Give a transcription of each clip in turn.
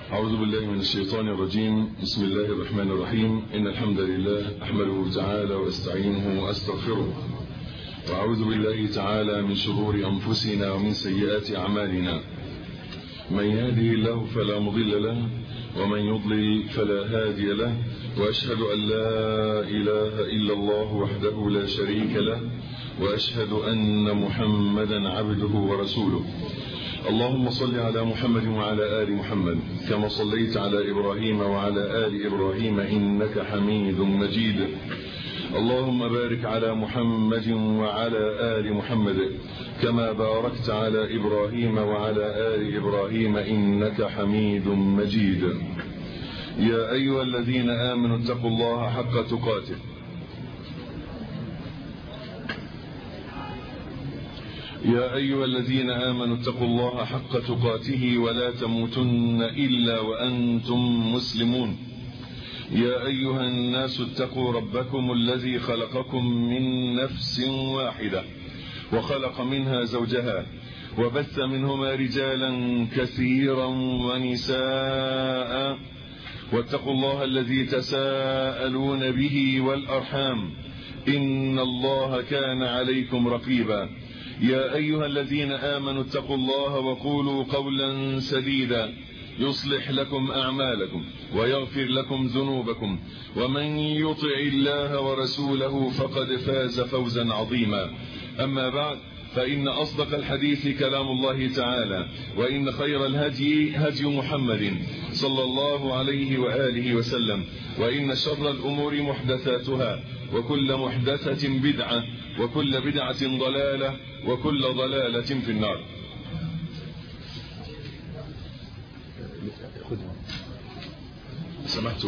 أعوذ بالله من الشيطان الرجيم بسم الله الرحمن الرحيم إن الحمد لله أحمده تعالى وأستعينه وأستغفره وأعوذ بالله تعالى من شرور أنفسنا ومن سيئات أعمالنا من يهده الله فلا مضل له ومن يضلل فلا هادي له وأشهد أن لا إله إلا الله وحده لا شريك له وأشهد أن محمدا عبده ورسوله اللهم صل على محمد وعلى آل محمد كما صليت على إبراهيم وعلى آل إبراهيم إنك حميد مجيد اللهم بارك على محمد وعلى آل محمد كما باركت على إبراهيم وعلى آل إبراهيم إنك حميد مجيد يا أيها الذين آمنوا اتقوا الله حق تقاته يا أيها الذين آمنوا اتقوا الله حق تقاته ولا تموتن إلا وأنتم مسلمون يا أيها الناس اتقوا ربكم الذي خلقكم من نفس واحدة وخلق منها زوجها وبث منهما رجالا كثيرا ونساء واتقوا الله الذي تساءلون به والأرحام إن الله كان عليكم رقيبا يا أيها الذين آمنوا اتقوا الله وقولوا قولا سديدا يصلح لكم أعمالكم ويغفر لكم ذنوبكم ومن يطع الله ورسوله فقد فاز فوزا عظيما أما بعد فإن أصدق الحديث كلام الله تعالى وإن خير الهدي هدي محمد صلى الله عليه وآله وسلم وإن شر الأمور محدثاتها وكل محدثة بدعة وكل بدعة ضلالة وكل ضلالة في النار سمحت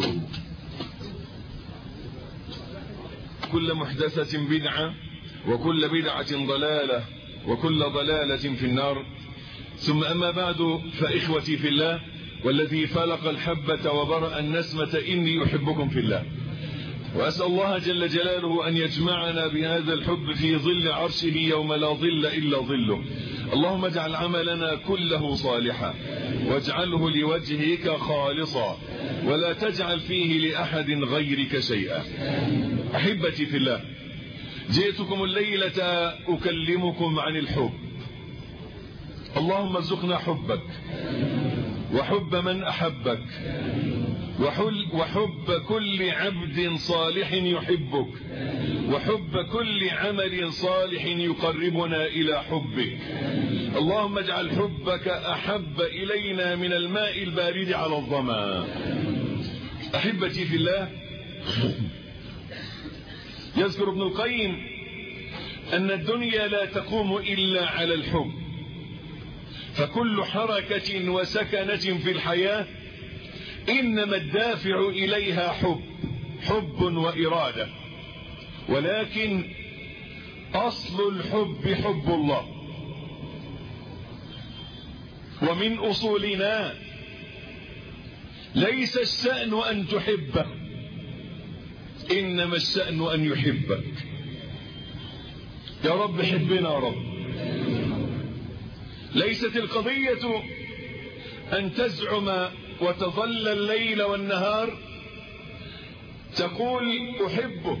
كل محدثة بدعة وكل بدعة ضلالة وكل ضلالة في النار ثم أما بعد فإخوتي في الله والذي فلق الحبة وبرأ النسمة إني أحبكم في الله وأسأل الله جل جلاله أن يجمعنا بهذا الحب في ظل عرشه يوم لا ظل إلا ظله اللهم اجعل عملنا كله صالحا واجعله لوجهك خالصا ولا تجعل فيه لأحد غيرك شيئا أحبتي في الله جئتكم الليلة أكلمكم عن الحب اللهم ارزقنا حبك وحب من أحبك وحب كل عبد صالح يحبك وحب كل عمل صالح يقربنا إلى حبك اللهم اجعل حبك أحب إلينا من الماء البارد على الظما أحبتي في الله يذكر ابن القيم أن الدنيا لا تقوم إلا على الحب فكل حركة وسكنة في الحياة إنما الدافع إليها حب حب وإرادة ولكن أصل الحب حب الله ومن أصولنا ليس الشأن أن تحبه إنما الشأن أن يحبك يا رب حبنا يا رب ليست القضية أن تزعم وتظل الليل والنهار تقول أحبه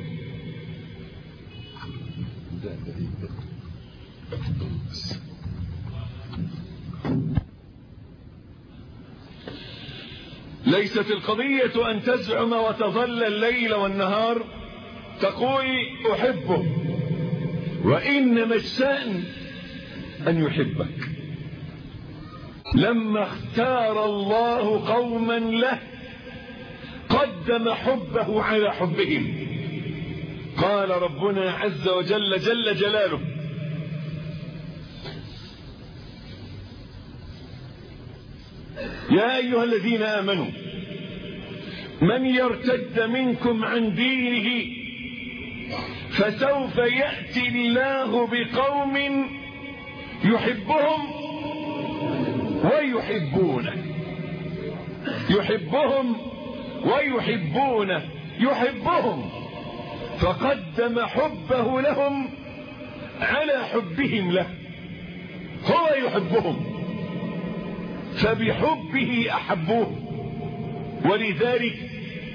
ليست القضية أن تزعم وتظل الليل والنهار تقول أحبه وإنما الشأن أن يحبك لما اختار الله قوما له قدم حبه على حبهم قال ربنا عز وجل جل جلاله يا أيها الذين آمنوا من يرتد منكم عن دينه فسوف يأتي الله بقوم يحبهم ويحبونه يحبهم ويحبونه يحبهم فقدم حبه لهم على حبهم له هو يحبهم فبحبه أحبوه ولذلك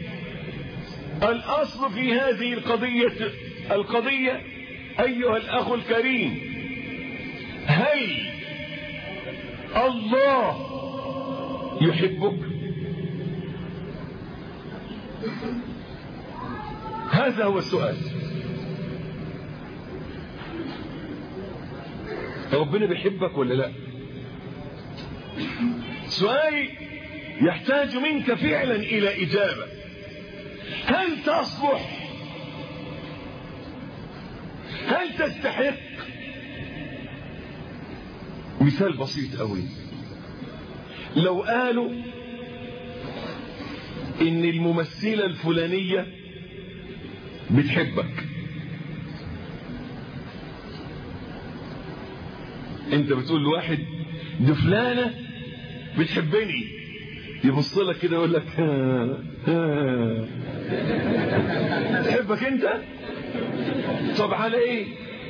الأصل في هذه القضية القضية أيها الأخ الكريم هل الله يحبك هذا هو السؤال ربنا بيحبك ولا لا سؤال يحتاج منك فعلا إلى إجابة هل تصلح هل تستحق مثال بسيط قوي لو قالوا ان الممثلة الفلانية بتحبك انت بتقول لواحد دي فلانة بتحبني يبص لك كده يقول لك ها ها تحبك انت طب على ايه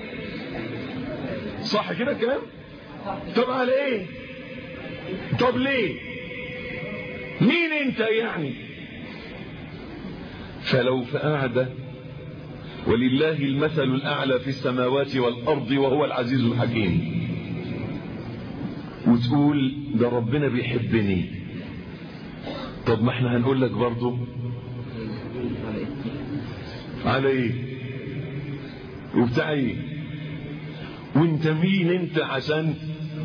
صح كده الكلام طب على ايه طب ليه مين انت يعني فلو في قاعدة ولله المثل الأعلى في السماوات والأرض وهو العزيز الحكيم وتقول ده ربنا بيحبني طب ما احنا هنقول لك برضه على ايه وبتاع ايه وانت مين انت عشان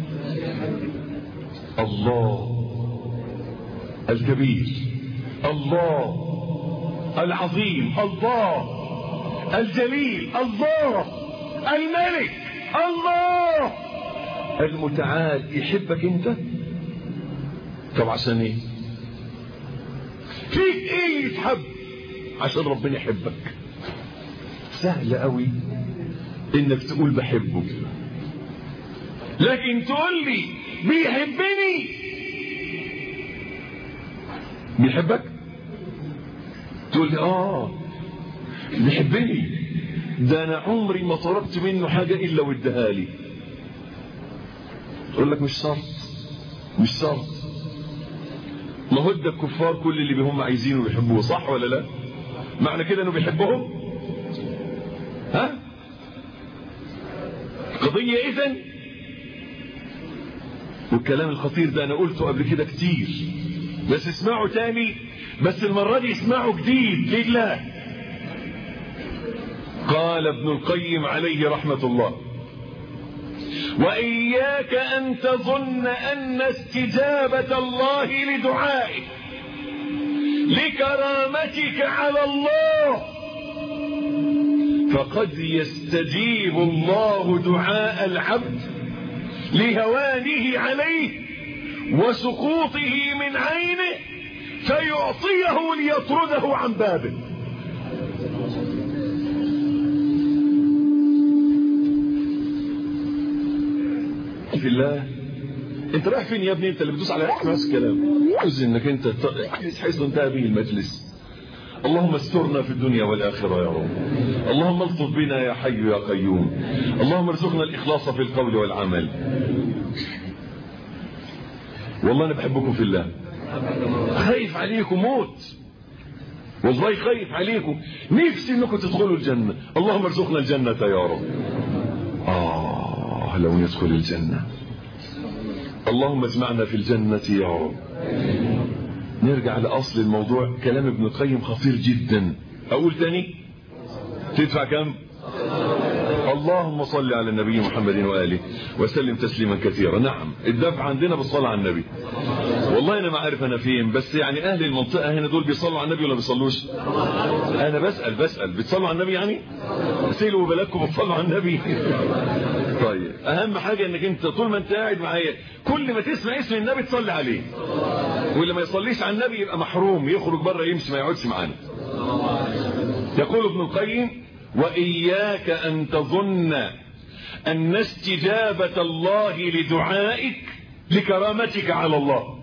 الله الكبير الله العظيم الله الجليل الله الملك الله المتعال يحبك انت طب عشان ايه فيك ايه يتحب عشان ربنا يحبك سهل قوي انك تقول بحبه لكن تقول لي بيحبني بيحبك تقول لي اه بيحبني ده انا عمري ما طلبت منه حاجة الا واداها لي اقول لك مش شرط مش شرط ما هو ده الكفار كل اللي هم عايزينه بيحبوه صح ولا لا معنى كده انه بيحبهم ها قضية اذن والكلام الخطير ده انا قلته قبل كده كتير بس اسمعوا تاني بس المرة دي اسمعوا جديد لله قال ابن القيم عليه رحمة الله وإياك أن تظن أن استجابة الله لدعائك لكرامتك على الله فقد يستجيب الله دعاء العبد لهوانه عليه وسقوطه من عينه فيعطيه ليطرده عن بابه في الله انت رايح فين يا ابني انت اللي بتدوس على نفس الكلام عاوز انك انت حيث انتهى به المجلس اللهم استرنا في الدنيا والآخرة يا رب اللهم الطف بنا يا حي يا قيوم اللهم ارزقنا الإخلاص في القول والعمل والله أنا بحبكم في الله خايف عليكم موت والله خايف عليكم نفسي انكم تدخلوا الجنة اللهم ارزقنا الجنة يا رب آه لو ندخل الجنة اللهم اجمعنا في الجنة يا رب نرجع لأصل الموضوع كلام ابن القيم خطير جدا أقول تاني تدفع كم اللهم صل على النبي محمد وآله وسلم تسليما كثيرا نعم الدفع عندنا بالصلاة على النبي والله أنا ما عارف أنا فين بس يعني أهل المنطقة هنا دول بيصلوا على النبي ولا بيصلوش أنا بسأل بسأل بتصلوا على النبي يعني سيلوا بلدكم بتصلوا على النبي طيب أهم حاجة أنك أنت طول ما أنت قاعد معايا كل ما تسمع اسم النبي تصلي عليه واللي ما يصليش على النبي يبقى محروم يخرج بره يمشي ما يقعدش معانا يقول ابن القيم وإياك أن تظن أن استجابة الله لدعائك لكرامتك على الله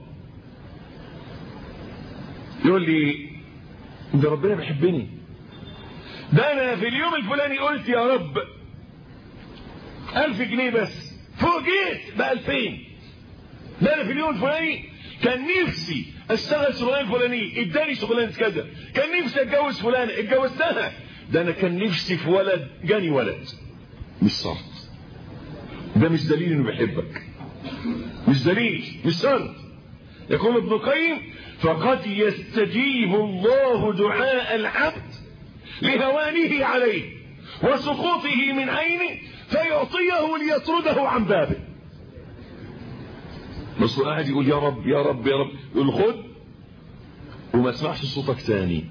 يقول لي ده ربنا بيحبني ده أنا في اليوم الفلاني قلت يا رب ألف جنيه بس فوجئت بألفين ده أنا في اليوم الفلاني كان نفسي اشتغل شغلانه فلانيه اداني شغلانه كذا كان نفسي اتجوز فلانه اتجوزتها ده انا كان نفسي في ولد جاني ولد مش شرط ده مش دليل انه بيحبك مش دليل مش شرط يقول ابن القيم فقد يستجيب الله دعاء العبد لهوانه عليه وسقوطه من عينه فيعطيه ليطرده عن بابه بس قاعد يقول يا رب يا رب يا رب يقول خد وما اسمعش صوتك ثاني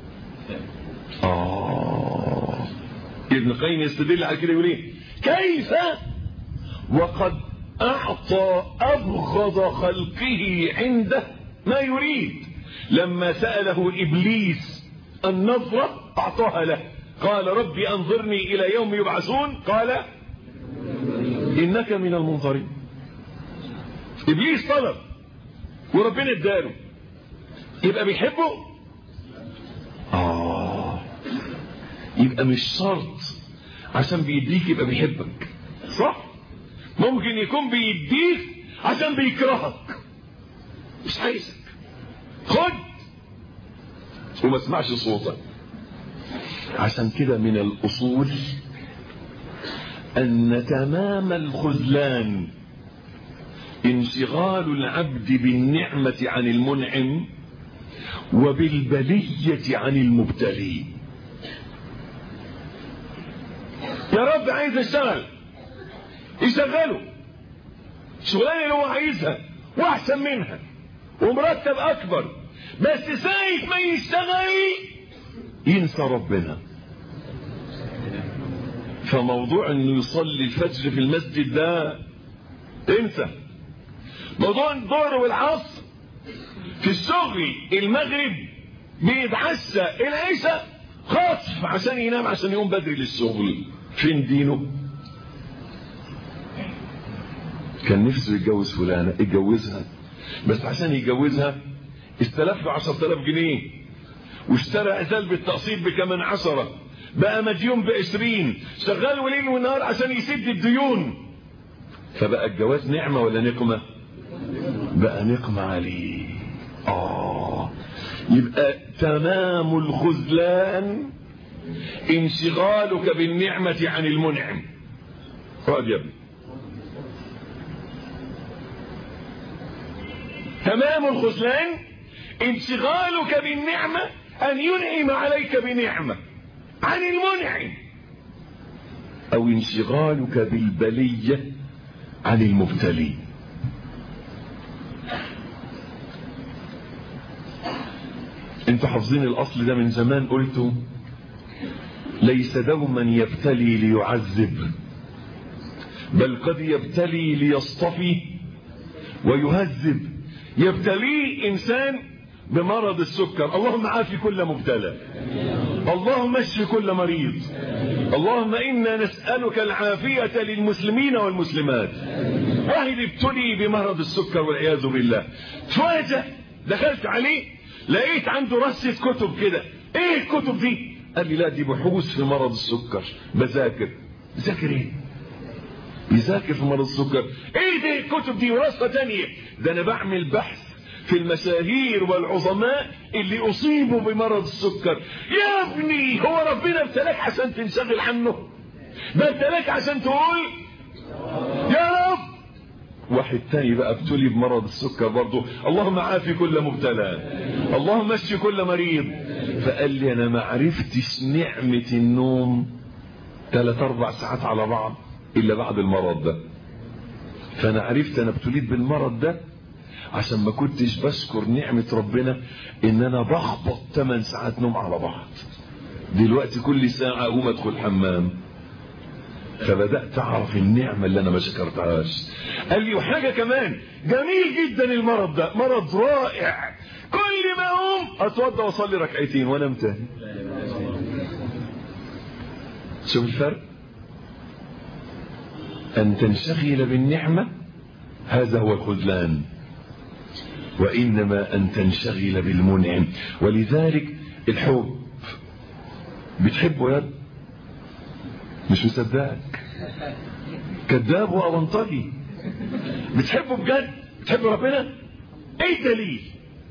آه ابن القيم يستدل على كده يقول ايه كيف وقد أعطى أبغض خلقه عنده ما يريد لما سأله إبليس النظرة أعطاها له قال ربي أنظرني إلى يوم يبعثون قال إنك من المنظرين إبليس طلب وربنا اداله يبقى بيحبه آه يبقى مش شرط عشان بيديك يبقى بيحبك صح ممكن يكون بيديك عشان بيكرهك مش عايزك خد وما اسمعش صوتك عشان كده من الأصول أن تمام الخذلان انشغال العبد بالنعمة عن المنعم وبالبلية عن المبتلي يا رب عايز اشتغل يشغله شغلانه اللي هو عايزها واحسن منها ومرتب اكبر بس ساعة ما يشتغل ينسى ربنا فموضوع انه يصلي الفجر في المسجد ده انسى موضوع الظهر والعصر في الشغل المغرب بيتعشى العشاء خاطف عشان ينام عشان يقوم بدري للشغل فين دينه كان نفسه يتجوز فلانة اتجوزها بس عشان يتجوزها استلف له 10000 جنيه واشترى ازال بالتقسيط بكمان عشرة بقى مديون بعشرين شغال وليل ونهار عشان يسد الديون فبقى الجواز نعمة ولا نقمة بقى نقمة عليه آه يبقى تمام الخذلان انشغالك بالنعمة عن المنعم اقعد يا ابني تمام الخذلان انشغالك بالنعمة أن ينعم عليك بنعمة عن المنعم أو انشغالك بالبلية عن المبتلي انتوا حافظين الأصل ده من زمان قلتوا ليس دوما يبتلي ليعذب بل قد يبتلي ليصطفي ويهذب يبتليه إنسان بمرض السكر اللهم عافي كل مبتلى اللهم اشف كل مريض اللهم إنا نسألك العافية للمسلمين والمسلمات واحد ابتلي بمرض السكر والعياذ بالله فواجه دخلت عليه لقيت عنده رصة كتب كده ايه الكتب دي قال لي لا دي بحوث في مرض السكر بذاكر بذاكر ايه يذاكر في مرض السكر ايه دي الكتب دي ورصة تانية ده انا بعمل بحث في المشاهير والعظماء اللي اصيبوا بمرض السكر يا ابني هو ربنا ابتلاك عشان تنشغل عنه ده ابتلاك عشان تقول يا رب واحد تاني بقى ابتلي بمرض السكر برضه اللهم عافي كل مبتلى اللهم اشفي كل مريض فقال لي انا ما عرفتش نعمة النوم ثلاث اربع ساعات على بعض الا بعد المرض ده فانا عرفت انا ابتليت بالمرض ده عشان ما كنتش بشكر نعمة ربنا ان انا بخبط 8 ساعات نوم على بعض دلوقتي كل ساعة اقوم ادخل الحمام فبدأت اعرف النعمة اللي انا ما شكرتهاش قال لي وحاجة كمان جميل جدا المرض ده مرض رائع كل ما اقوم اتوضى واصلي ركعتين وانام تاني شوف الفرق ان تنشغل بالنعمة هذا هو الخذلان وإنما أن تنشغل بالمنعم ولذلك الحب بتحبه يا مش مصدقك كذاب وأبنطجي بتحبه بجد بتحب ربنا ايه الدليل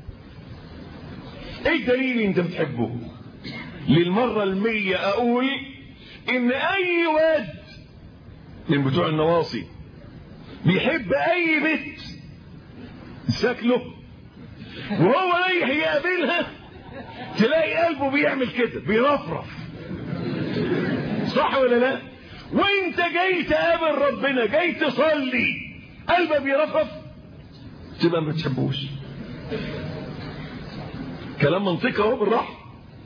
ايه الدليل انت بتحبه للمرة المية اقول ان اي واد من بتوع النواصي بيحب اي بنت شكله وهو رايح يقابلها تلاقي قلبه بيعمل كده بيرفرف صح ولا لا وانت جاي تقابل ربنا جاي تصلي قلبك بيرفرف تبقى ما تحبوش كلام منطقي اهو بالراحه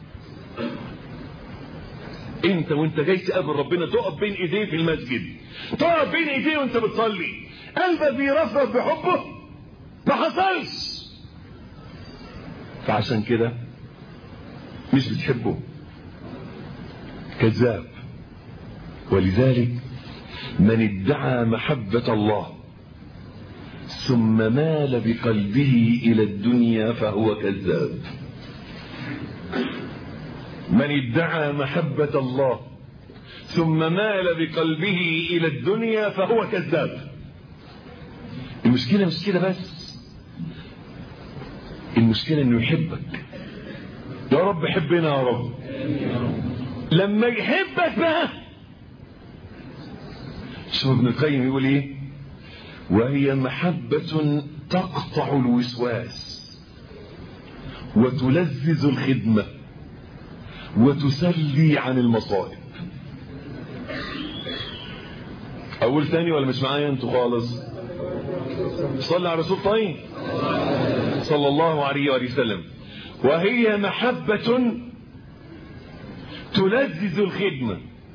انت وانت جاي تقابل ربنا تقف بين ايديه في المسجد تقف بين ايديه وانت بتصلي قلبك بيرفرف بحبه ما حصلش فعشان كده مش بتحبه كذاب ولذلك من ادعى محبة الله ثم مال بقلبه إلى الدنيا فهو كذاب من ادعى محبة الله ثم مال بقلبه إلى الدنيا فهو كذاب المشكلة مش كده بس المشكلة انه يحبك يا رب حبنا يا رب لما يحبك بقى شوف ابن القيم يقول ايه وهي محبة تقطع الوسواس وتلذذ الخدمة وتسلي عن المصائب اقول تاني ولا مش معايا انتوا خالص صلى على رسول طيب صلى الله عليه وآله وسلم وهي محبة تلذذ الخدمة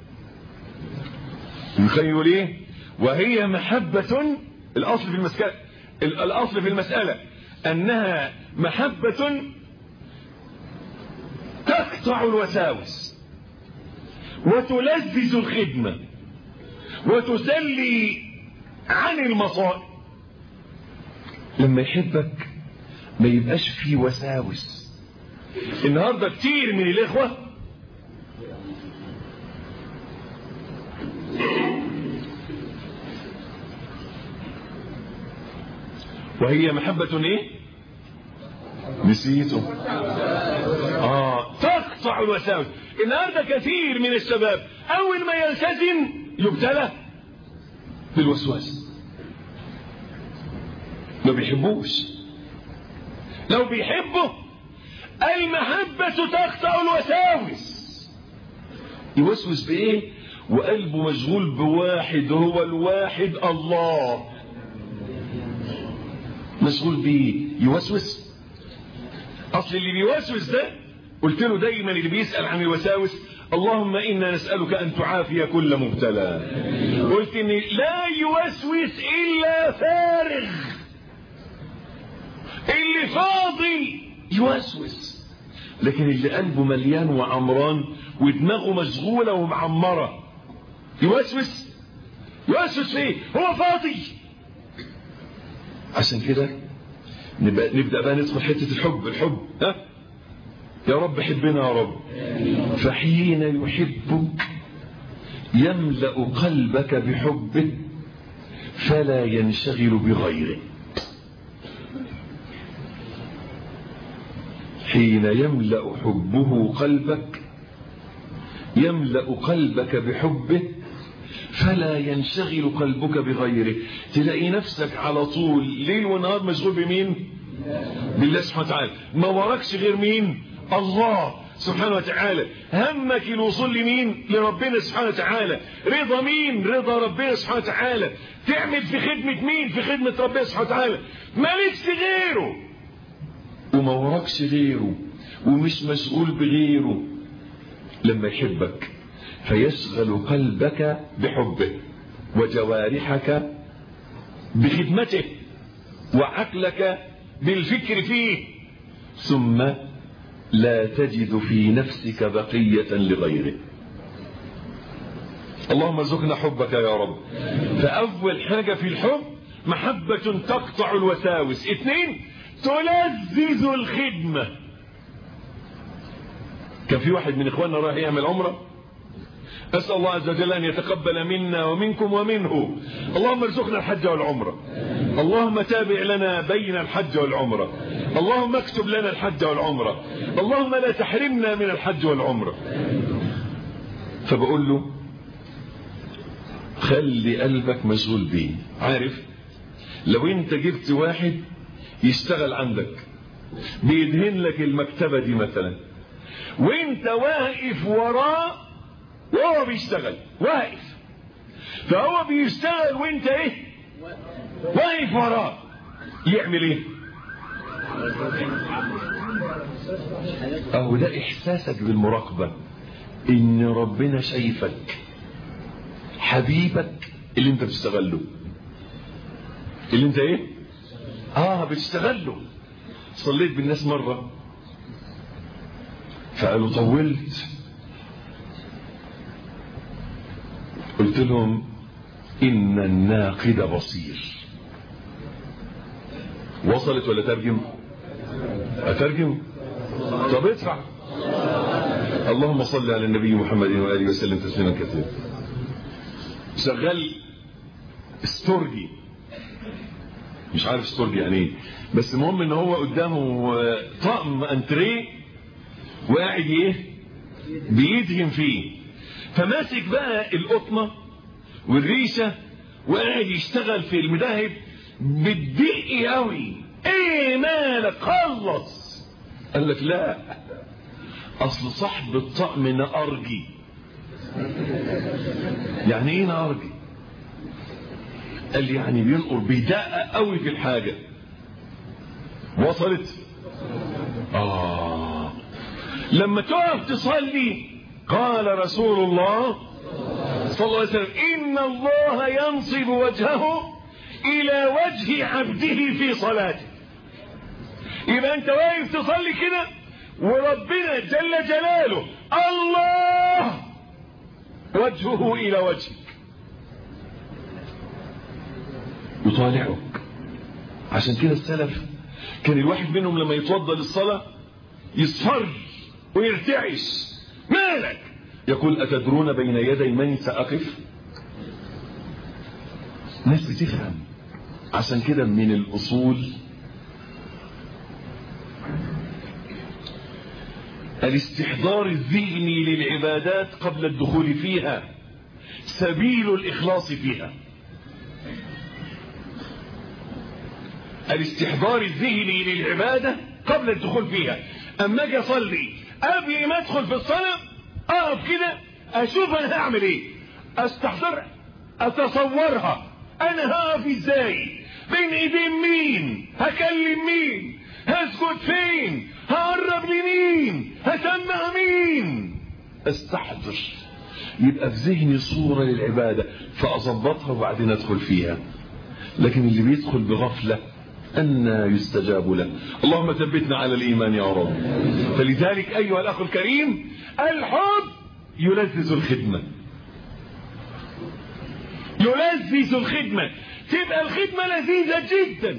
يقول ايه وهي محبة الأصل في المسألة الأصل في المسألة أنها محبة تقطع الوساوس وتلذذ الخدمة وتسلي عن المصائب لما يحبك ما يبقاش فيه وساوس النهاردة كتير من الإخوة وهي محبة ايه نسيته اه تقطع الوساوس النهارده كثير من الشباب اول ما يلتزم يبتلى بالوسواس ما بيحبوش لو بيحبه المحبة تقطع الوساوس يوسوس بايه وقلبه مشغول بواحد هو الواحد الله مشغول بيه يوسوس اصل اللي بيوسوس ده قلت له دايما اللي بيسأل عن الوساوس اللهم إنا نسألك أن تعافي كل مبتلى قلت إن لا يوسوس إلا فارغ اللي فاضي يوسوس لكن اللي قلبه مليان وعمران ودماغه مشغولة ومعمرة يوسوس يوسوس فيه هو فاضي عشان كده نبقى نبدأ بقى ندخل حتة الحب الحب ها يا رب حبنا يا رب فحين يحبك يملأ قلبك بحبه فلا ينشغل بغيره حين يملأ حبه قلبك يملأ قلبك بحبه فلا ينشغل قلبك بغيره تلاقي نفسك على طول ليل ونهار مشغول بمين بالله سبحانه وتعالى ما وراكش غير مين الله سبحانه وتعالى همك الوصول لمين لربنا سبحانه وتعالى رضا مين رضا ربنا سبحانه وتعالى تعمل في خدمة مين في خدمة ربنا سبحانه وتعالى مالكش غيره وما وراكش غيره ومش مشغول بغيره لما يحبك فيشغل قلبك بحبه وجوارحك بخدمته وعقلك بالفكر فيه ثم لا تجد في نفسك بقية لغيره اللهم ارزقنا حبك يا رب فأول حاجة في الحب محبة تقطع الوساوس اثنين تلذذ الخدمة كان في واحد من اخواننا راح يعمل عمره أسأل الله عز وجل أن يتقبل منا ومنكم ومنه اللهم ارزقنا الحج والعمرة اللهم تابع لنا بين الحج والعمرة اللهم اكتب لنا الحج والعمرة اللهم لا تحرمنا من الحج والعمرة فبقول له خلي قلبك مشغول بيه عارف لو انت جبت واحد يشتغل عندك بيدهن لك المكتبة دي مثلا وانت واقف وراه وهو بيشتغل واقف فهو بيشتغل وانت ايه واقف وراه يعمل ايه اهو ده احساسك بالمراقبة ان ربنا شايفك حبيبك اللي انت بتشتغل له اللي انت ايه اه بتشتغل له صليت بالناس مرة فقالوا طولت قلت لهم ان الناقد بصير وصلت ولا ترجم اترجم طب ادفع اللهم صل على النبي محمد واله وسلم تسليما كثيرا شغال استورجي مش عارف استورجي يعني ايه بس المهم ان هو قدامه طقم انتريه وقاعد ايه بيدهن فيه فماسك بقى القطنه والريشه وقاعد يشتغل في المدهب بالدق قوي ايه مالك خلص قال لك لا اصل صاحب الطقم نقرجي يعني ايه نقرجي قال لي يعني بينقر بيدقق قوي في الحاجه وصلت اه لما تقف تصلي قال رسول الله صلى الله عليه وسلم ان الله ينصب وجهه الى وجه عبده في صلاته يبقى انت واقف تصلي كده وربنا جل جلاله الله وجهه الى وجهك يطالعك عشان كده السلف كان الواحد منهم لما يتوضا للصلاه يصفر ويرتعش مالك يقول اتدرون بين يدي من ساقف ناس بتفهم عشان كده من الاصول الاستحضار الذهني للعبادات قبل الدخول فيها سبيل الإخلاص فيها الاستحضار الذهني للعبادة قبل الدخول فيها أما أجي أصلي قبل ما أدخل في الصلاة أقف كده أشوف أنا هعمل إيه أستحضر أتصورها أنا هقف إزاي بين إيدين مين هكلم مين هسكت فين هقرب لمين هسمع مين استحضر يبقى في ذهني صورة للعبادة فأظبطها وبعدين أدخل فيها لكن اللي بيدخل بغفلة أن يستجاب له اللهم ثبتنا على الإيمان يا رب فلذلك أيها الأخ الكريم الحب يلذذ الخدمة يلذذ الخدمة تبقى الخدمة لذيذة جدا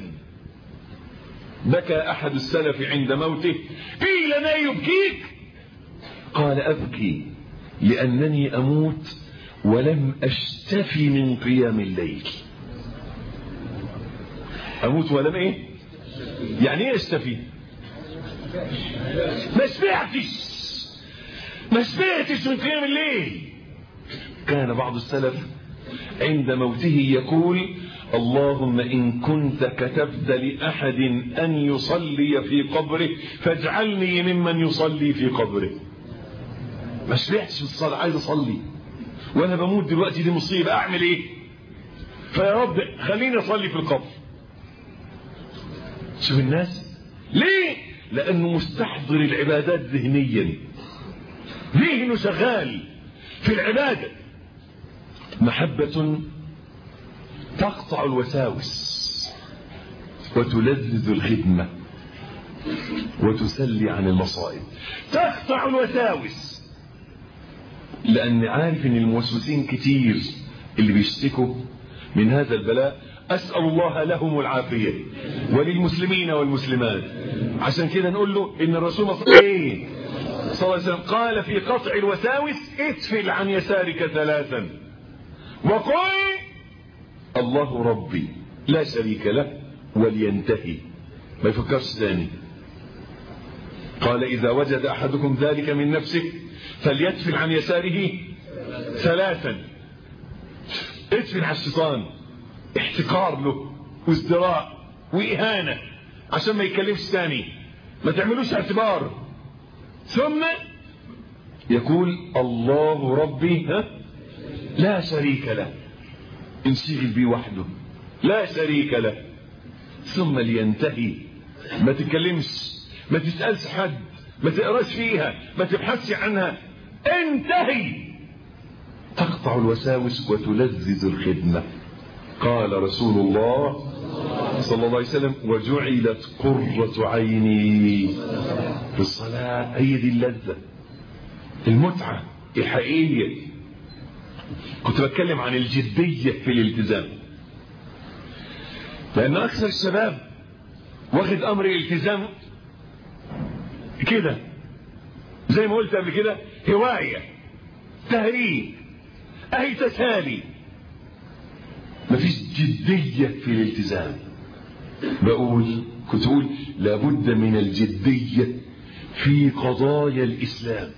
بكى أحد السلف عند موته قيل ما يبكيك قال أبكي لأنني أموت ولم أشتفي من قيام الليل أموت ولم إيه يعني إيه أشتفي ما شبعتش ما شبعتش من قيام الليل كان بعض السلف عند موته يقول اللهم إن كنت كتبت لأحد أن يصلي في قبره فاجعلني ممن يصلي في قبره ما شبعتش بالصلاة عايز أصلي وأنا بموت دلوقتي دي مصيبة أعمل إيه فيا رب خليني أصلي في القبر شوف الناس ليه لأنه مستحضر العبادات ذهنيا ذهنه شغال في العبادة محبة تقطع الوساوس وتلذذ الخدمة وتسلي عن المصائب تقطع الوساوس لأن عارف ان الموسوسين كتير اللي بيشتكوا من هذا البلاء أسأل الله لهم العافية وللمسلمين والمسلمات عشان كده نقول له إن الرسول صلى الله عليه وسلم قال في قطع الوساوس اتفل عن يسارك ثلاثا وقل الله ربي لا شريك له ولينتهي ما يفكرش ثاني قال إذا وجد أحدكم ذلك من نفسه فليدفن عن يساره ثلاثا ادفن على الشيطان احتقار له وازدراء وإهانة عشان ما يتكلمش ثاني ما تعملوش اعتبار ثم يقول الله ربي ها لا شريك له انشغل بيه وحده لا شريك له ثم لينتهي ما تتكلمش ما تسألش حد ما تقراش فيها ما تبحثش عنها انتهي تقطع الوساوس وتلذذ الخدمة قال رسول الله صلى الله عليه وسلم وجعلت قرة عيني في الصلاة هي دي اللذة المتعة الحقيقية كنت بتكلم عن الجدية في الالتزام لأن أكثر الشباب واخد أمر الالتزام كده زي ما قلت قبل كده هواية تهريج أي تسالي مفيش جدية في الالتزام بقول كنت أقول لابد من الجدية في قضايا الإسلام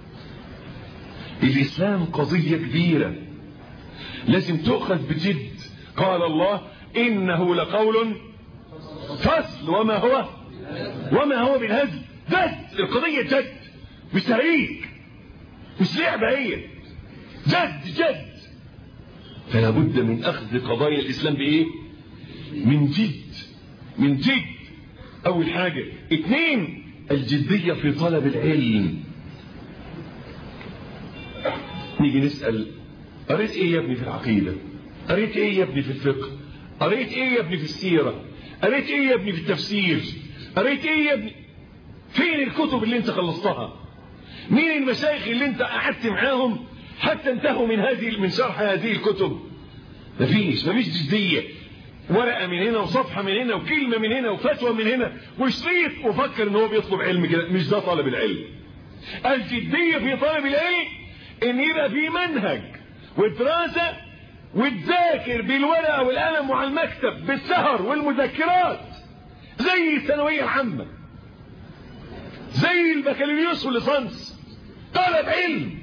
الإسلام قضية كبيرة لازم تؤخذ بجد قال الله إنه لقول فصل وما هو وما هو بالهزل جد القضية جد مش تهريج مش لعبة هي جد جد فلا بد من أخذ قضايا الإسلام بإيه من جد من جد أول حاجة اثنين الجدية في طلب العلم نيجي نسأل قريت ايه يا ابني في العقيدة قريت ايه يا ابني في الفقه قريت ايه يا ابني في السيرة قريت ايه يا ابني في التفسير قريت ايه يا ابني فين الكتب اللي انت خلصتها مين المشايخ اللي انت قعدت معاهم حتى انتهوا من هذه من شرح هذه الكتب مفيش مفيش جدية ورقة من هنا وصفحة من هنا وكلمة من هنا وفتوى من هنا وشريط وفكر ان هو بيطلب علم كده مش ده طلب العلم الجدية في طلب العلم ان يبقى في منهج ودراسة وتذاكر بالورقة والقلم وعلى المكتب بالسهر والمذكرات زي الثانوية العامة زي البكالوريوس والليسانس طلب علم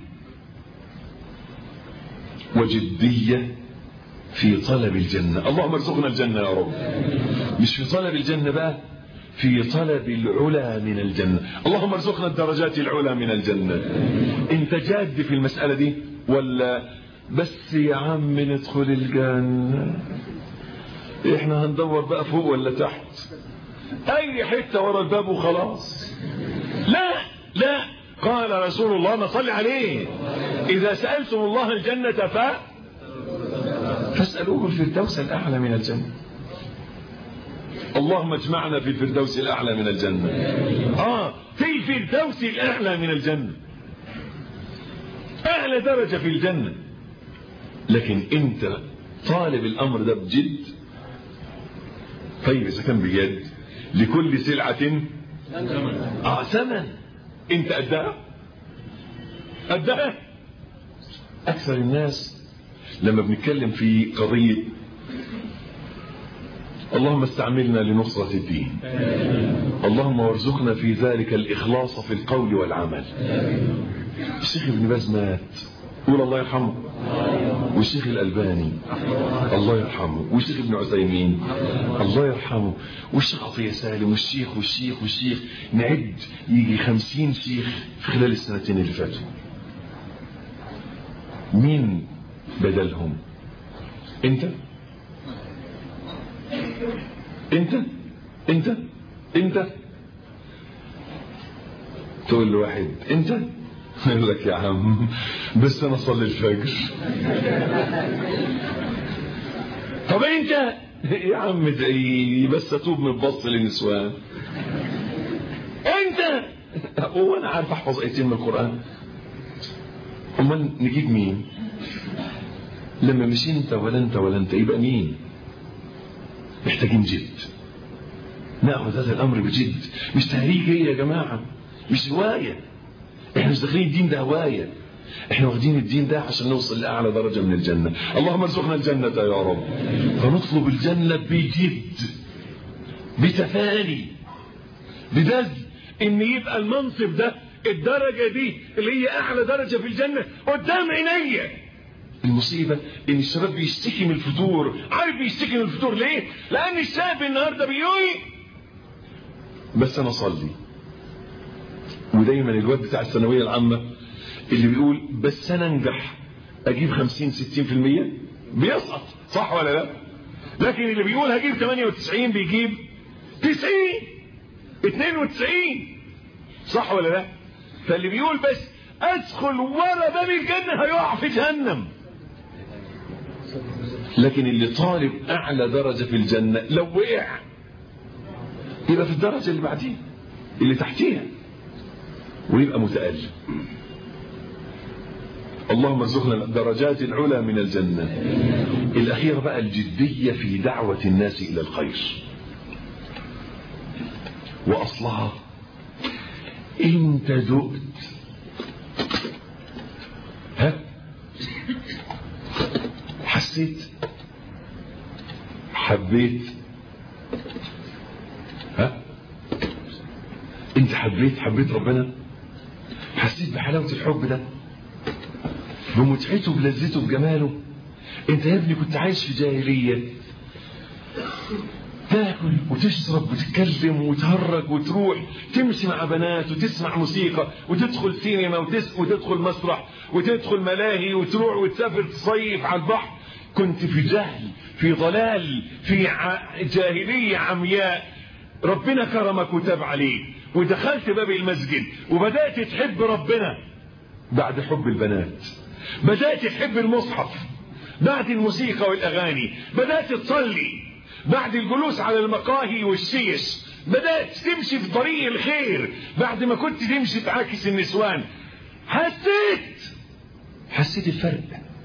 وجدية في طلب الجنة اللهم ارزقنا الجنة يا رب مش في طلب الجنة بقى في طلب العلا من الجنة اللهم ارزقنا الدرجات العلا من الجنة انت جاد في المسألة دي ولا بس يا عم ندخل الجنة احنا هندور بقى فوق ولا تحت اي حتة ورا الباب وخلاص لا لا قال رسول الله ما صلي عليه اذا سألتم الله الجنة ف فاسألوه الفردوس الاعلى من الجنة اللهم اجمعنا في الفردوس الأعلى من الجنة آه في الفردوس الأعلى من الجنة أعلى درجة في الجنة لكن أنت طالب الأمر ده بجد طيب إذا كان بجد لكل سلعة آه ثمن أنت قدها قدها أكثر الناس لما بنتكلم في قضية اللهم استعملنا لنصرة الدين اللهم وارزقنا في ذلك الإخلاص في القول والعمل الشيخ ابن باز مات قول الله يرحمه والشيخ الألباني الله يرحمه والشيخ ابن عثيمين الله يرحمه والشيخ عطية سالم والشيخ والشيخ والشيخ نعد يجي خمسين شيخ في خلال السنتين اللي فاتوا مين بدلهم انت انت انت انت تقول لواحد انت يقول لك يا عم بس انا اصلي الفجر طب انت يا عم ادعي بس اتوب من بص للنسوان انت هو انا عارف احفظ ايتين من القران امال نجيب مين لما مش انت ولا انت ولا انت يبقى مين محتاجين جد ناخذ هذا الامر بجد مش تهريج هي يا جماعه مش هوايه احنا مش داخلين الدين ده هوايه احنا واخدين الدين ده عشان نوصل لأعلى درجة من الجنة اللهم ارزقنا الجنة يا رب فنطلب الجنة بجد بتفاني ببذل ان يبقى المنصب ده الدرجة دي اللي هي اعلى درجة في الجنة قدام عينيا المصيبة ان الشباب بيشتكي من الفتور عارف بيشتكي من الفتور ليه لان الشاب النهاردة بيقول بس انا اصلي ودايما الواد بتاع الثانوية العامة اللي بيقول بس انا انجح اجيب 50 60% بيسقط صح ولا لا لكن اللي بيقول هجيب 98 بيجيب 90 92 صح ولا لا فاللي بيقول بس ادخل ورا باب الجنة هيقع في جهنم لكن اللي طالب اعلى درجة في الجنة لو وقع يبقى في الدرجة اللي بعديها اللي تحتيها ويبقى متألم اللهم ارزقنا الدرجات العلى من الجنة الأخيرة بقى الجدية في دعوة الناس إلى الخير وأصلها انت دقت ها حسيت حبيت ها انت حبيت حبيت ربنا حسيت بحلاوة الحب ده بمتعته بلذته بجماله انت يا ابني كنت عايش في جاهلية تاكل وتشرب وتتكلم وتهرج وتروح تمشي مع بنات وتسمع موسيقى وتدخل سينما وتس وتدخل مسرح وتدخل ملاهي وتروح وتسافر تصيف على البحر كنت في جهل في ضلال في ع... جاهلية عمياء ربنا كرمك وتاب عليك ودخلت باب المسجد وبدأت تحب ربنا بعد حب البنات بدأت تحب المصحف بعد الموسيقى والأغاني بدأت تصلي بعد الجلوس على المقاهي والشيش بدأت تمشي في طريق الخير بعد ما كنت تمشي تعاكس النسوان حسيت حسيت الفرق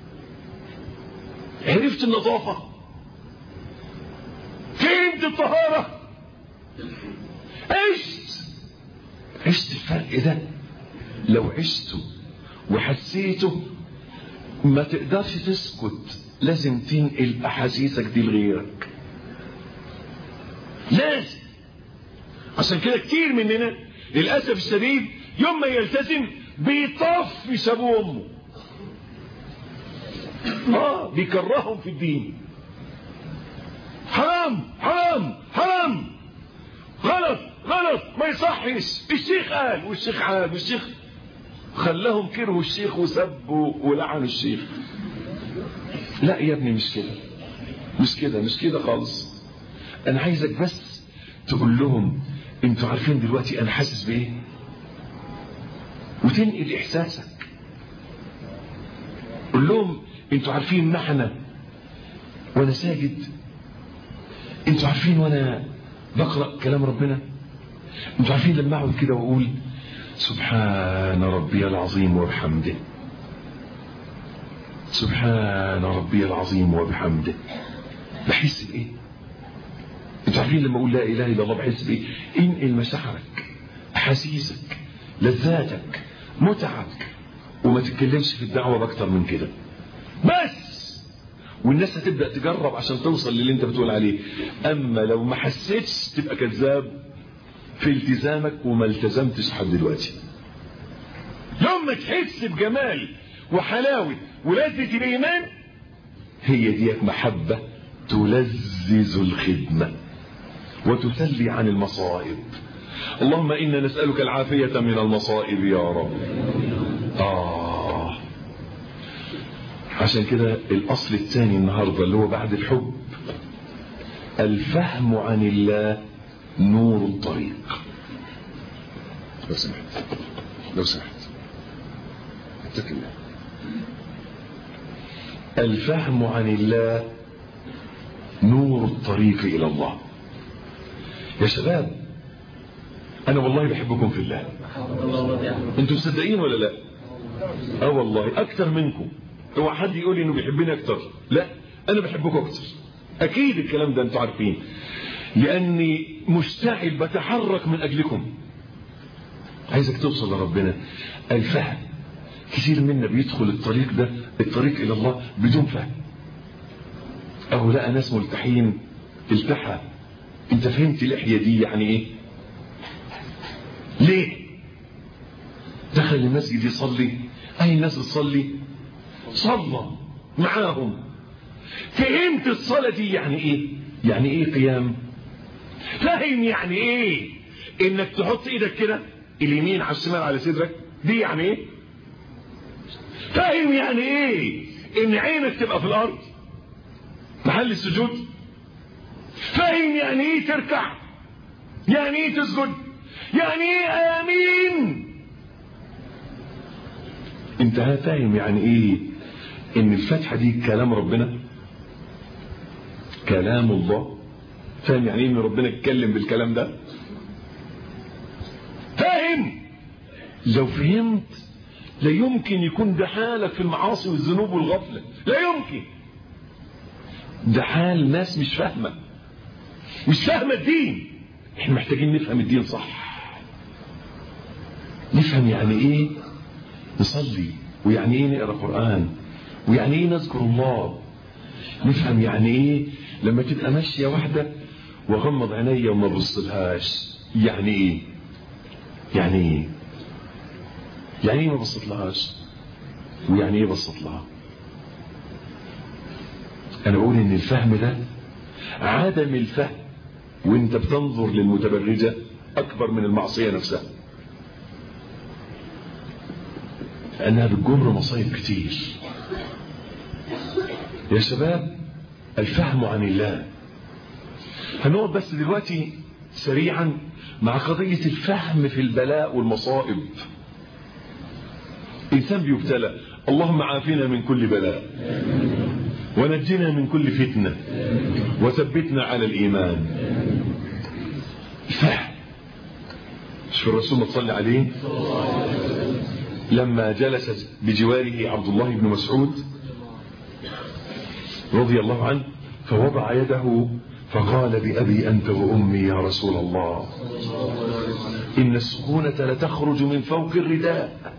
عرفت النظافة فهمت الطهارة عشت عشت الفرق ده لو عشته وحسيته ما تقدرش تسكت لازم تنقل احاسيسك دي لغيرك لازم عشان كده كتير مننا للاسف الشديد يوم ما يلتزم بيطفش ابوه وامه اه بيكرههم في الدين حرام حرام حرام غلط غلط ما يصحش الشيخ قال والشيخ عاد والشيخ خلاهم كرهوا الشيخ وسبوا ولعنوا الشيخ لا يا ابني مش كده مش كده مش كده خالص انا عايزك بس تقول لهم انتوا عارفين دلوقتي انا حاسس بايه وتنقل احساسك قول لهم انتوا عارفين معنى وانا ساجد انتوا عارفين وانا بقرا كلام ربنا انتوا عارفين لما اقعد كده واقول سبحان ربي العظيم وبحمده سبحان ربي العظيم وبحمده بحس بايه انتوا عارفين لما اقول لا اله الا الله بحس بايه انقل مشاعرك احاسيسك لذاتك متعك وما تتكلمش في الدعوه باكتر من كده بس والناس هتبدا تجرب عشان توصل للي انت بتقول عليه اما لو ما حسيتش تبقى كذاب في التزامك وما التزمتش لحد دلوقتي يوم ما تحس بجمال وحلاوه ولذه الايمان هي ديك محبه تلذذ الخدمه وتثلي عن المصائب اللهم انا نسالك العافيه من المصائب يا رب اه عشان كده الاصل الثاني النهارده اللي هو بعد الحب الفهم عن الله نور الطريق لو سمحت لو سمحت اتق الله الفهم عن الله نور الطريق الى الله يا شباب انا والله بحبكم في الله انتوا مصدقين ولا لا اه والله اكتر منكم هو حد يقول لي انه بيحبني اكتر لا انا بحبكم اكتر اكيد الكلام ده انتوا عارفين لاني مشتعل بتحرك من اجلكم عايزك توصل لربنا الفهم كثير منا بيدخل الطريق ده الطريق إلى الله بدون فهم أو لقى ناس ملتحين التحى انت فهمت اللحية دي يعني ايه ليه دخل المسجد يصلي اي الناس تصلي صلى معاهم فهمت الصلاة دي يعني ايه يعني ايه قيام فاهم يعني ايه انك تحط ايدك كده اليمين على الشمال على صدرك دي يعني ايه فاهم يعني ايه ان عينك تبقى في الارض محل السجود فاهم يعني ايه تركع يعني ايه تسجد يعني ايه امين انت فاهم يعني ايه ان الفتحة دي كلام ربنا كلام الله فاهم يعني ايه ان ربنا يتكلم بالكلام ده فاهم لو فهمت لا يمكن يكون ده حالك في المعاصي والذنوب والغفلة لا يمكن ده حال ناس مش فاهمة مش فاهمة الدين احنا محتاجين نفهم الدين صح نفهم يعني ايه نصلي ويعني ايه نقرا قرآن ويعني ايه نذكر الله نفهم يعني ايه لما تبقى ماشية واحدة واغمض عينيا وما بصلهاش يعني ايه يعني ايه يعني ايه ما بصت لهاش ويعني ايه بصت لها انا بقول ان الفهم ده عدم الفهم وانت بتنظر للمتبرجة اكبر من المعصية نفسها لانها بتجر مصايب كتير يا شباب الفهم عن الله هنقعد بس دلوقتي سريعا مع قضية الفهم في البلاء والمصائب إنسان بيبتلى اللهم عافنا من كل بلاء ونجنا من كل فتنة وثبتنا على الإيمان فهم مش في الرسول ما تصلي عليه لما جلس بجواره عبد الله بن مسعود رضي الله عنه فوضع يده فقال بأبي أنت وأمي يا رسول الله إن السكونة لتخرج من فوق الرداء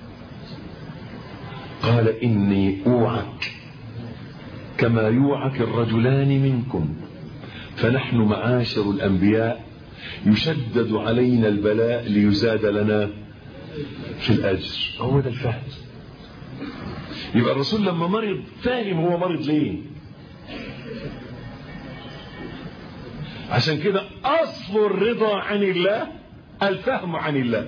قال إني أوعك كما يوعك الرجلان منكم فنحن معاشر الأنبياء يشدد علينا البلاء ليزاد لنا في الأجر هو ده الفهم يبقى الرسول لما مرض فاهم هو مرض ليه عشان كده أصل الرضا عن الله الفهم عن الله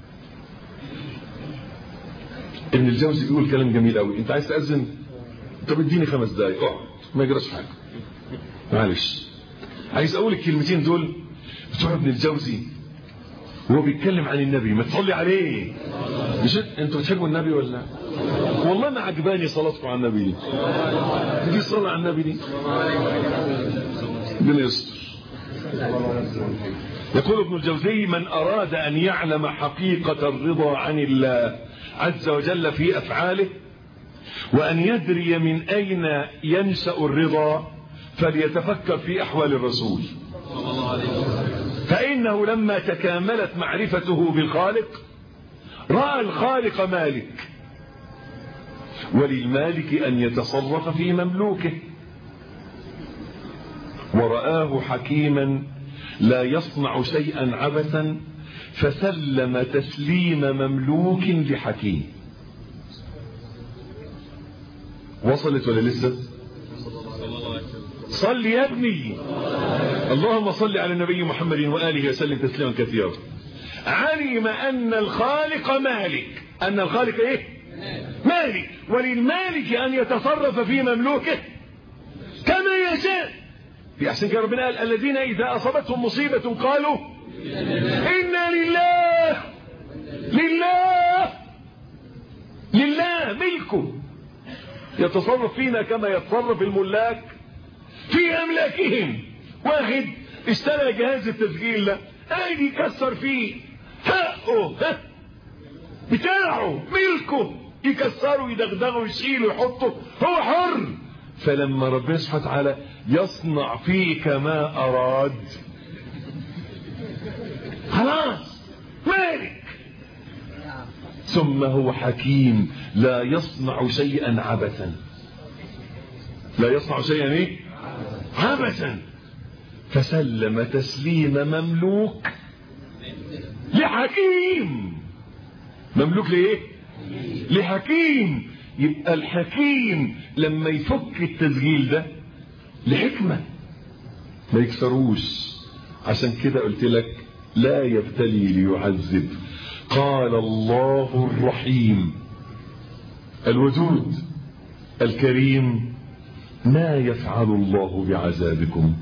ابن الجوزي بيقول كلام جميل قوي انت عايز تأذن طب اديني خمس دقايق اقعد ما يجراش حاجه معلش عايز اقول الكلمتين دول بتوع ابن الجوزي وهو بيتكلم عن النبي ما تصلي عليه مش انتوا بتحبوا النبي ولا والله ما عجباني صلاتكم على النبي دي دي صلاه على النبي دي ربنا يستر يقول ابن الجوزي من أراد أن يعلم حقيقة الرضا عن الله عز وجل في أفعاله وأن يدري من أين ينشأ الرضا فليتفكر في أحوال الرسول فإنه لما تكاملت معرفته بالخالق رأى الخالق مالك وللمالك أن يتصرف في مملوكه ورآه حكيما لا يصنع شيئا عبثا فسلم تسليم مملوك لحكيم وصلت ولا لسه صل يا ابني اللهم صل على النبي محمد وآله وسلم تسليما كثيرا علم أن الخالق مالك أن الخالق إيه مالك وللمالك أن يتصرف في مملوكه كما يشاء في أحسن كان ربنا قال الذين إذا أصابتهم مصيبة قالوا إنا لله لله لله ملكه يتصرف فينا كما يتصرف الملاك في أملاكهم واحد اشترى جهاز التسجيل ده قاعد يكسر فيه حقه ها بتاعه ملكه يكسره يدغدغه يشيله يحطه هو حر فلما ربنا سبحانه وتعالى يصنع فيك ما أراد خلاص مالك ثم هو حكيم لا يصنع شيئا عبثا لا يصنع شيئا ايه عبثا فسلم تسليم مملوك لحكيم مملوك لايه لحكيم يبقى الحكيم لما يفك التسجيل ده لحكمة ما يكسروش عشان كده قلت لك لا يبتلي ليعذب قال الله الرحيم الودود الكريم ما يفعل الله بعذابكم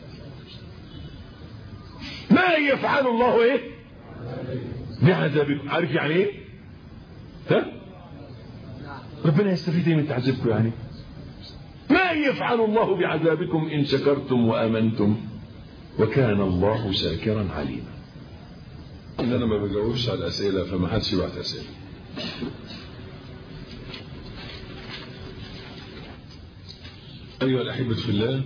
ما يفعل الله ايه بعذابكم عارف يعني ايه ها ربنا يستفيد ايه من تعذيبكم يعني ما يفعل الله بعذابكم ان شكرتم وامنتم وكان الله شاكرا عليما ان انا ما بجاوبش على الاسئله فما حدش يبعت اسئله ايها الاحبه في الله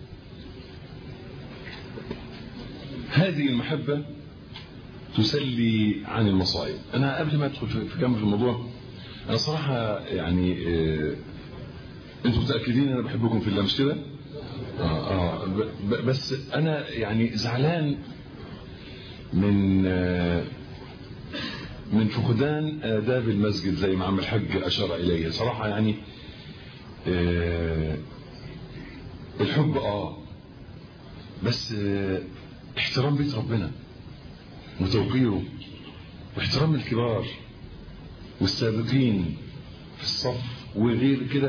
هذه المحبه تسلي عن المصائب انا قبل ما ادخل في كم في الموضوع انا صراحه يعني آه انتم متاكدين انا بحبكم في الله مش كده آه آه ب- بس انا يعني زعلان من آه من فقدان آداب المسجد زي ما عم الحاج أشار إليه صراحة يعني آه الحب آه بس آه احترام بيت ربنا وتوقيره واحترام الكبار والسابقين في الصف وغير كده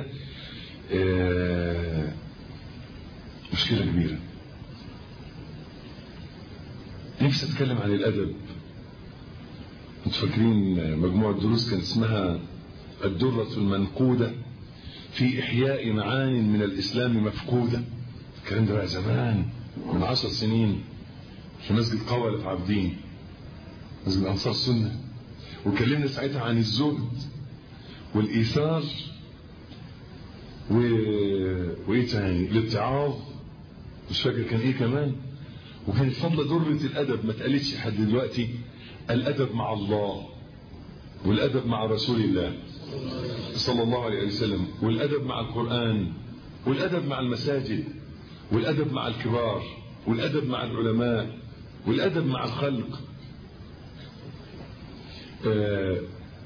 آه مشكلة كبيرة نفسي اتكلم عن الادب انتوا فاكرين مجموعة دروس كان اسمها الدرة المنقودة في احياء معان من الاسلام مفقودة الكلام ده بقى زمان من عشر سنين في مسجد قولة عابدين مسجد انصار السنة وكلمنا ساعتها عن الزهد والايثار و... وايه تاني الاتعاظ مش فاكر كان ايه كمان وكانت فضل درة الأدب ما اتقالتش لحد دلوقتي الأدب مع الله والأدب مع رسول الله صلى الله عليه وسلم والأدب مع القرآن والأدب مع المساجد والأدب مع الكبار والأدب مع العلماء والأدب مع الخلق آه،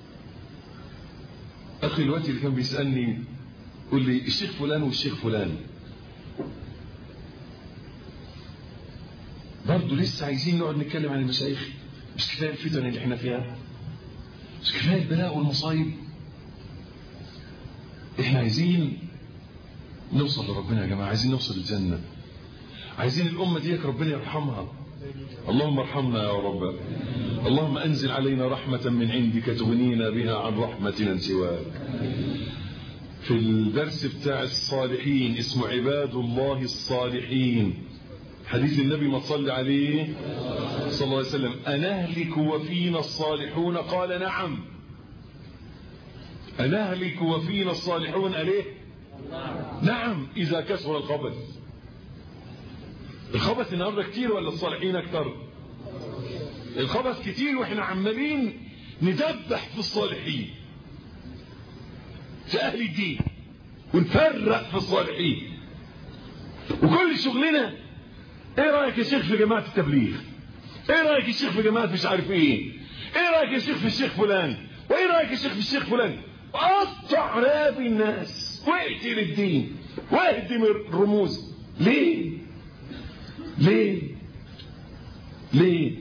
أخي الوقت اللي كان بيسألني قول لي الشيخ فلان والشيخ فلان برضه لسه عايزين نقعد نتكلم عن المشايخ مش كفايه الفتن اللي احنا فيها مش كفايه البلاء والمصايب احنا عايزين نوصل لربنا يا جماعه عايزين نوصل الجنه عايزين الامه ديك ربنا يرحمها اللهم ارحمنا يا رب اللهم انزل علينا رحمه من عندك تغنينا بها عن رحمه من سواك في الدرس بتاع الصالحين اسمه عباد الله الصالحين حديث النبي ما تصلي عليه صلى الله عليه وسلم أنهلك وفينا الصالحون قال نعم أنهلك وفينا الصالحون أليه نعم إذا كسر الخبث الخبث النهاردة كتير ولا الصالحين أكتر الخبث كتير وإحنا عمالين ندبح في الصالحين في أهل الدين ونفرق في الصالحين وكل شغلنا ايه رايك يا شيخ في جماعه التبليغ ايه رايك يا شيخ في جماعه مش عارف ايه ايه رايك يا شيخ في الشيخ فلان وايه رايك يا شيخ في الشيخ فلان قطع راب الناس واقتل الدين واهدم الرموز ليه ليه ليه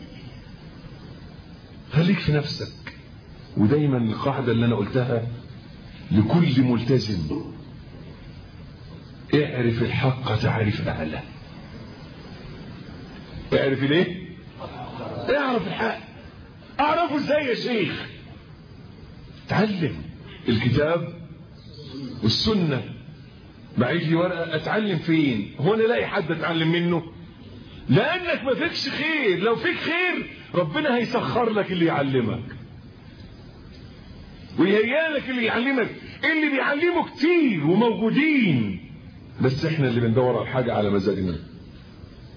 خليك في نفسك ودايما القاعده اللي انا قلتها لكل ملتزم اعرف الحق تعرف اهله اعرف ليه اعرف الحق اعرفه ازاي يا شيخ تعلم الكتاب والسنة بعيد لي ورقة اتعلم فين هو انا الاقي حد اتعلم منه لانك ما فيكش خير لو فيك خير ربنا هيسخر لك اللي يعلمك ويهيئ لك اللي يعلمك اللي بيعلموا كتير وموجودين بس احنا اللي بندور على حاجة على مزاجنا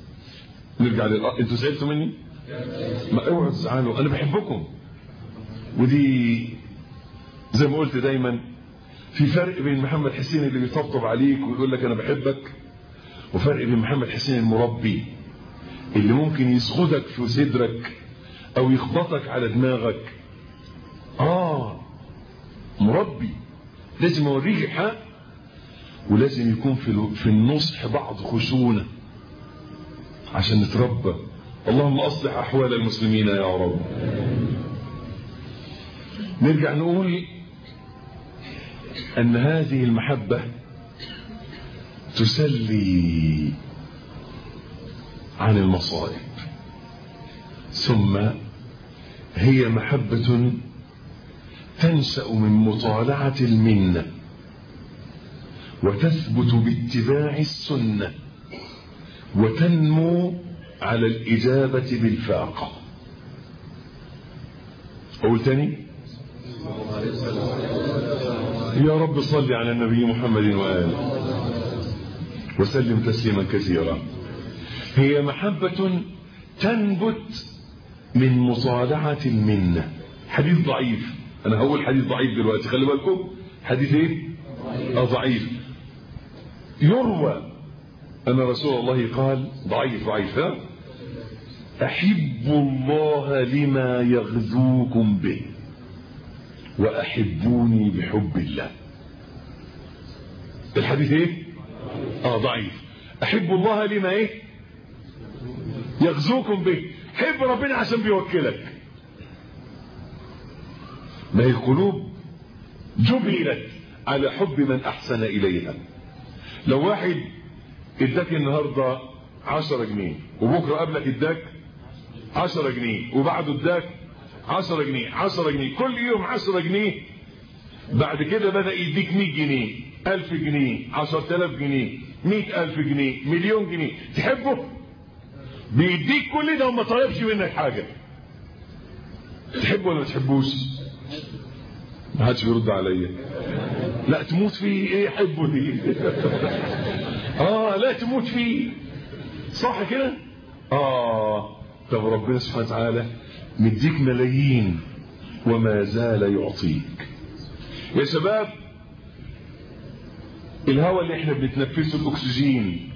نرجع للأ... انتوا زعلتوا مني ما اوعوا تزعلوا انا بحبكم ودي زي ما قلت دايما في فرق بين محمد حسين اللي بيطبطب عليك ويقول لك انا بحبك وفرق بين محمد حسين المربي اللي ممكن يسخدك في صدرك او يخبطك على دماغك اه مربي لازم اوريك الحق ولازم يكون في في النصح بعض خشونه عشان نتربى اللهم اصلح احوال المسلمين يا رب نرجع نقول ان هذه المحبه تسلي عن المصائب ثم هي محبه تنشا من مطالعه المنه وتثبت باتباع السنه وتنمو على الإجابة بالفاقة أقول تاني يا رب صل على النبي محمد وآله وسلم تسليما كثيرا هي محبة تنبت من مصالحة المنة حديث ضعيف أنا هقول حديث ضعيف دلوقتي خلي بالكم حديث إيه؟ آه ضعيف يروى أن رسول الله قال ضعيف ضعيف ها أحب الله لما يغزوكم به وأحبوني بحب الله الحديث ايه اه ضعيف أحب الله لما ايه يغزوكم به حب ربنا عشان بيوكلك ما هي القلوب جبلت على حب من أحسن إليها لو واحد اداك النهاردة عشرة جنيه وبكرة قبلك اداك عشرة جنيه وبعده اداك عشرة جنيه عشرة جنيه كل يوم عشرة جنيه بعد كده بدأ يديك مية جنيه ألف جنيه عشرة آلاف جنيه مئة ألف جنيه مليون جنيه تحبه بيديك كل ده وما طلبش منك حاجة تحبه ولا ما تحبوش ما حدش بيرد عليا لا تموت فيه ايه حبه دي اه لا تموت فيه صح كده اه طب ربنا سبحانه وتعالى مديك ملايين وما زال يعطيك يا شباب الهواء اللي احنا بنتنفسه الاكسجين